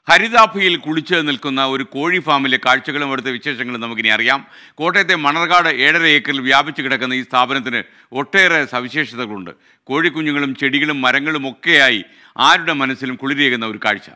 ഹരിതാഭയിൽ കുളിച്ച് നിൽക്കുന്ന ഒരു കോഴി ഫാമിലെ കാഴ്ചകളും അവിടുത്തെ വിശേഷങ്ങളും നമുക്കിനി അറിയാം കോട്ടയത്തെ മണർകാട് ഏഴര ഏക്കറിൽ വ്യാപിച്ചു കിടക്കുന്ന ഈ സ്ഥാപനത്തിന് ഒട്ടേറെ സവിശേഷതകളുണ്ട് കോഴിക്കുഞ്ഞുങ്ങളും ചെടികളും മരങ്ങളും ഒക്കെയായി ആരുടെ മനസ്സിലും കുളിരേകുന്ന ഒരു കാഴ്ച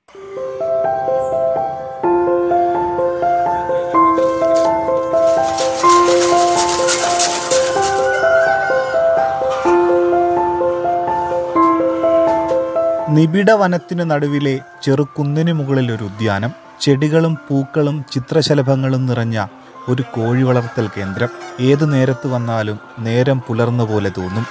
നിബിഡ വനത്തിനു നടുവിലെ ചെറുകുന്നിനു മുകളിൽ ഒരു ഉദ്യാനം ചെടികളും പൂക്കളും ചിത്രശലഭങ്ങളും നിറഞ്ഞ ഒരു കോഴി വളർത്തൽ കേന്ദ്രം ഏതു നേരത്ത് വന്നാലും നേരം പുലർന്ന പോലെ തോന്നും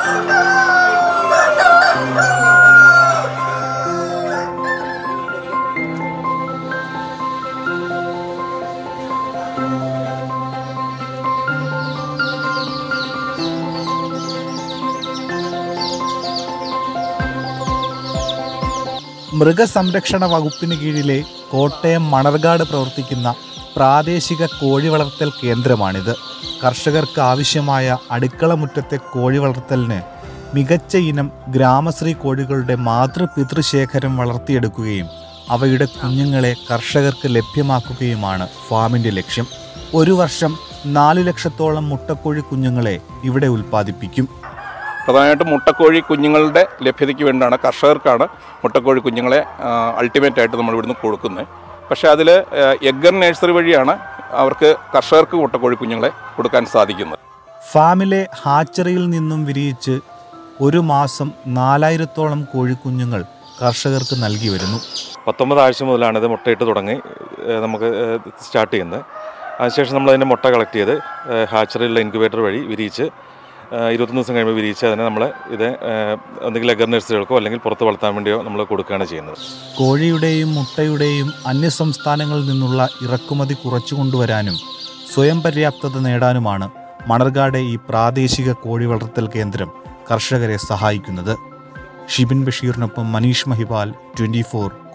മൃഗസംരക്ഷണ വകുപ്പിന് കീഴിലെ കോട്ടയം മണർകാട് പ്രവർത്തിക്കുന്ന പ്രാദേശിക കോഴി വളർത്തൽ കേന്ദ്രമാണിത് കർഷകർക്ക് ആവശ്യമായ അടുക്കള മുറ്റത്തെ കോഴി വളർത്തലിന് മികച്ച ഇനം ഗ്രാമശ്രീ കോഴികളുടെ മാതൃപിതൃശേഖരം വളർത്തിയെടുക്കുകയും അവയുടെ കുഞ്ഞുങ്ങളെ കർഷകർക്ക് ലഭ്യമാക്കുകയുമാണ് ഫാമിൻ്റെ ലക്ഷ്യം ഒരു വർഷം നാല് ലക്ഷത്തോളം മുട്ടക്കോഴി കുഞ്ഞുങ്ങളെ ഇവിടെ ഉൽപ്പാദിപ്പിക്കും പ്രധാനമായിട്ടും മുട്ടക്കോഴി കുഞ്ഞുങ്ങളുടെ ലഭ്യതയ്ക്ക് വേണ്ടിയാണ് കർഷകർക്കാണ് മുട്ടക്കോഴി കുഞ്ഞുങ്ങളെ അൾട്ടിമേറ്റ് ആയിട്ട് നമ്മൾ ഇവിടുന്ന് കൊടുക്കുന്നത് പക്ഷേ അതിൽ എഗ്ഗർ നഴ്സറി വഴിയാണ് അവർക്ക് കർഷകർക്ക് മുട്ടക്കോഴി കുഞ്ഞുങ്ങളെ കൊടുക്കാൻ സാധിക്കുന്നത് ഫാമിലെ ഹാച്ചറിയിൽ നിന്നും വിരിയിച്ച് ഒരു മാസം നാലായിരത്തോളം കോഴിക്കുഞ്ഞുങ്ങൾ കർഷകർക്ക് നൽകി വരുന്നു പത്തൊമ്പത് ആഴ്ച മുതലാണ് ഇത് മുട്ടയിട്ട് തുടങ്ങി ഏഹ് നമുക്ക് ഏഹ് സ്റ്റാർട്ട് ചെയ്യുന്നത് അതിനുശേഷം നമ്മൾ അതിൻ്റെ മുട്ട കളക്ട് ചെയ്ത് ഏഹ് ഹാച്ചറിയിലുള്ള ഇൻക്യുബേറ്റർ വഴി വിരിയിച്ച് ഏഹ് ഇരുപത്തൊന്ന് ദിവസം കഴിയുമ്പോൾ വിരിയിച്ച് അതിനെ നമ്മൾ ഇത് ഏഹ് ഒന്നുകിൽ എഗർ നഴ്സറികൾക്കോ അല്ലെങ്കിൽ പുറത്ത് വളർത്താൻ വേണ്ടിയോ നമ്മൾ കൊടുക്കുകയാണ് ചെയ്യുന്നത് കോഴിയുടെയും മുട്ടയുടെയും അന്യസംസ്ഥാനങ്ങളിൽ നിന്നുള്ള ഇറക്കുമതി കുറച്ചു കൊണ്ടുവരാനും സ്വയം പര്യാപ്തത നേടാനുമാണ് മണർകാട് ഈ പ്രാദേശിക കോഴി വളർത്തൽ കേന്ദ്രം കർഷകരെ സഹായിക്കുന്നത് ഷിബിൻ ബഷീറിനൊപ്പം മനീഷ് മഹിപാൽ ട്വൻറ്റി